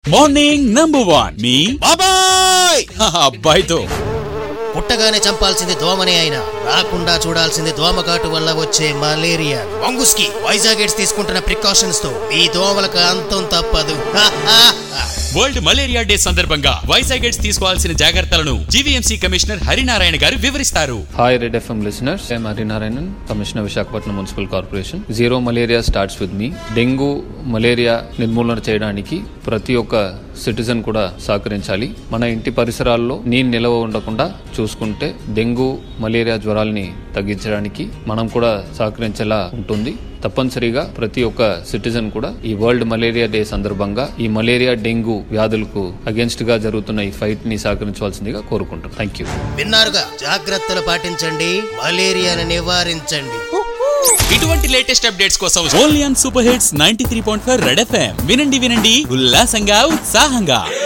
Morning number one మీ బాబాయ్ అబ్బాయితో పుట్టగానే చంపాల్సింది దోమనే అయినా రాకుండా చూడాల్సింది దోమకాటు వల్ల వచ్చే మలేరియా వంగుస్కి వైజాగ్ ఎయిడ్స్ తీసుకుంటున్న ప్రికాషన్స్ తో ఈ దోమలకు అంతం తప్పదు హా, హా, హా. వరల్డ్ మలేరియా డే సందర్భంగా వైజాగ్ ఎయిడ్స్ తీసుకోవాల్సిన జాగ్రత్తలను జీవీఎంసీ కమిషనర్ హరినారాయణ గారు వివరిస్తారు Hi, Red FM listeners. I'm Harinarayanan, Commissioner Visakhapatnam Municipal Corporation. Zero malaria starts with me dengue malaria నిర్మూలన చేయడానికి ప్రతి ఒక్క సిటిజన్ కూడా సహకరించాలి మన ఇంటి పరిసరాల్లో నీరు నిలవ ఉండకుండా చూసుకుంటే డెంగ్యూ మలేరియా జ్వరాల్ని తగ్గించడానికి మనం కూడా సహకరించేలా ఉంటుంది తప్పనిసరిగా ప్రతి ఒక్క సిటిజన్ కూడా ఈ వరల్డ్ మలేరియా డే సందర్భంగా ఈ మలేరియా డెంగ్యూ వ్యాధులకు అగేన్స్ట్ గా జరుగుతున్న ఈ ఫైట్ ని సహకరించవలసిందిగా కోరుకుంటున్నాను థ్యాంక్ యూ విన్నారుగా జాగ్రత్తలు పాటించండి మలేరియాను నివారించండి ఇటువంటి లేటెస్ట్ అప్డేట్స్ కోసం only on super hits ninety three point five red FM వినండి వినండి ఉల్లాసంగా ఉత్సాహంగా